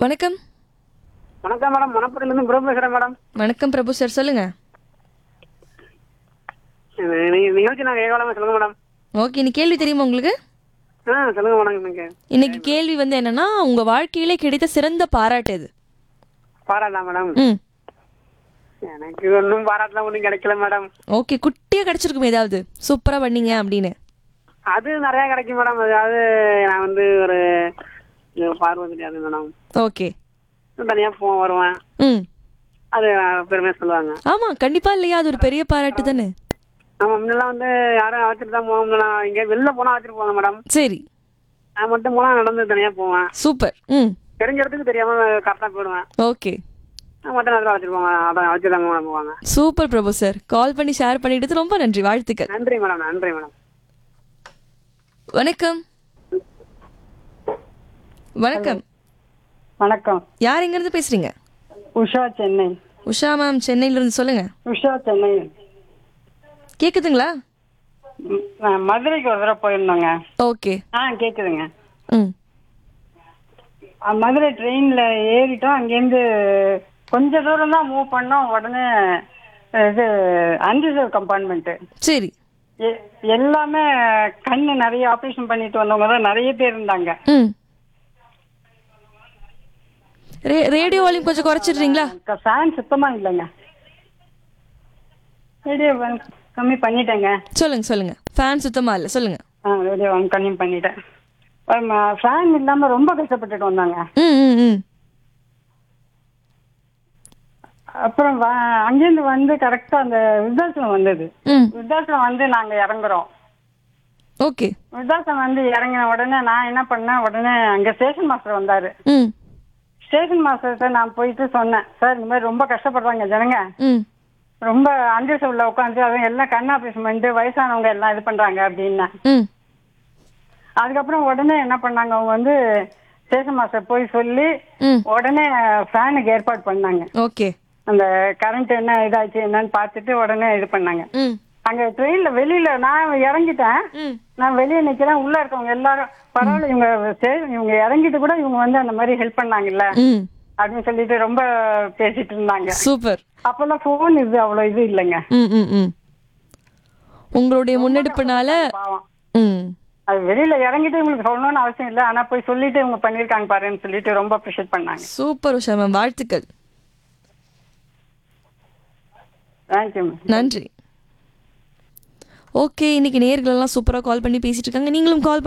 வணக்கம் வணக்கம் மேடம் மணப்பூர்லேருந்து பிரபு பேசுகிறேன் மேடம் வணக்கம் பிரபு சார் சொல்லுங்க நீ- நிகழ்ச்சி நாங்கள் ஏகாலமாக சொல்லுங்க மேடம் ஓகே இன்னைக்கு கேள்வி தெரியுமா உங்களுக்கு ஆ சொல்லுங்க மேடம் எனக்கு இன்னைக்கு கேள்வி வந்து என்னன்னா உங்க வாழ்க்கையிலே கிடைத்த சிறந்த பாராட்டு எது பாராட்டலாம் மேடம் ம் எனக்கு ஒன்றும் பாராட்டலாம் ஒன்றும் கிடைக்கல மேடம் ஓகே குட்டியா கிடைச்சிருக்கும் ஏதாவது சூப்பரா பண்ணீங்க அப்படின்னு அது நிறையா கிடைக்கும் மேடம் அதாவது நான் வந்து ஒரு இது பார்வை தெரியாது மேடம் ஓகே தனியாக போ வருவேன் ம் அது பெருமையாக சொல்லுவாங்க ஆமா கண்டிப்பா இல்லையா அது ஒரு பெரிய பாராட்டு தானே ஆமா முன்னெல்லாம் வந்து யாரும் அழைச்சிட்டு தான் போவோம் முன்னெல்லாம் இங்கே வெளில போனால் அழைச்சிட்டு போவாங்க மேடம் சரி நான் மட்டும் போனால் நடந்து தனியாக போவேன் சூப்பர் ம் தெரிஞ்ச இடத்துக்கு தெரியாமல் கரெக்டாக போயிடுவேன் ஓகே நான் மட்டும் நேரத்தில் அழைச்சிட்டு போவாங்க அதான் அழைச்சிட்டு தான் மேடம் போவாங்க சூப்பர் பிரபு சார் கால் பண்ணி ஷேர் பண்ணிட்டு ரொம்ப நன்றி வாழ்த்துக்கள் நன்றி மேடம் நன்றி மேடம் வணக்கம் வணக்கம் வணக்கம் யார் எங்க இருந்து பேசுறீங்க உஷா சென்னை உஷா மேம் சென்னையில இருந்து சொல்லுங்க உஷா சென்னை கேக்குதுங்களா ம், நான் மதுரைக்கு ஒரு தடவை போயிருந்தோங்க ஓகே ஆ கேட்குதுங்க ம் அ, மதுரை ட்ரெயினில் ஏறிட்டோம் அங்கேருந்து கொஞ்ச தூரம் தான் மூவ் பண்ணோம் உடனே இது அன்ரிசர்வ் கம்பார்ட்மெண்ட்டு சரி எல்லாமே கண்ணு நிறைய ஆப்ரேஷன் பண்ணிட்டு வந்தவங்க தான் நிறைய பேர் இருந்தாங்க ம் ரே ரேடியோ வால்யூம் கொஞ்சம் குறைச்சிடுறீங்களா ஃபேன் சுத்தமாக இல்லைங்க ரேடியோ கம்மி பண்ணிட்டேங்க சொல்லுங்க சொல்லுங்க ஃபேன் சுத்தமா இல்ல சொல்லுங்க ஆ ரேடியோ கம்மி பண்ணிட்டேன் ஃபேன் இல்லாமல் ரொம்ப கஷ்டப்பட்டுட்டு வந்தாங்க ம் ம் ம் அப்புறம் வ- அங்கேருந்து வந்து கரெக்டாக அந்த விருத்தாசலம் வந்தது ம் விருத்தாசலம் வந்து நாங்கள் இறங்குறோம் ஓகே விருத்தாசலம் வந்து இறங்கின உடனே நான் என்ன பண்ணேன் உடனே அங்கே ஸ்டேஷன் மாஸ்டர் வந்தார் ம் ஸ்டேஷன் மாஸ்டர்கிட்ட நான் போயிட்டு சொன்னேன் சார் இந்த மாதிரி ரொம்ப கஷ்டப்படுறாங்க ஜனங்க ம் ரொம்ப அன்ரிசர்வ்ல உட்காந்து அதுவும் எல்லாம் கண் ஆப்ரேஷன் பண்ணிட்டு வயசானவங்க எல்லாம் இது பண்ணுறாங்க அப்படின்னேன் ம் அதுக்கப்புறம் உடனே என்ன பண்ணாங்க அவங்க வந்து ஸ்டேஷன் மாஸ்டர் போய் சொல்லி ம் உடனே ஃபேனுக்கு ஏற்பாடு பண்ணாங்க ஓகே அந்த கரண்ட் என்ன இதாச்சு என்னன்னு பார்த்துட்டு உடனே இது பண்ணாங்க ம் அங்க ட்ரெயின்ல வெளியில நான் இறங்கிட்டேன் ம் நான் வெளியே நிக்கிறேன் உள்ள இருக்கவங்க எல்லாரும் பரவாயில்ல இவங்க ஸ்டே- இவங்க இறங்கிட்டு கூட இவங்க வந்து அந்த மாதிரி ஹெல்ப் பண்ணாங்கல்ல ம் அப்படின்னு சொல்லிட்டு ரொம்ப பேசிட்டு இருந்தாங்க சூப்பர் அப்பெல்லாம் போன் இது அவ்வளவு இது இல்லைங்க ம் ம் ம் உங்களுடைய முன்னெடுப்புனால பாவம் ம் அது வெளியில இறங்கிட்டு இவங்களுக்கு சொல்லணும்னு அவசியம் இல்லை ஆனா போய் சொல்லிட்டு இவங்க பண்ணிருக்காங்க பாருன்னு சொல்லிட்டு ரொம்ப அப்ரிஷியேட் பண்ணாங்க சூப்பர் உஷா மேம் வாழ்த்துக்கள் தேங்க்யூ நன்றி ஓகே இன்னைக்கு நேர்கள் எல்லாம் சூப்பரா கால் பண்ணி பேசிட்டு இருக்காங்க நீங்களும் கால்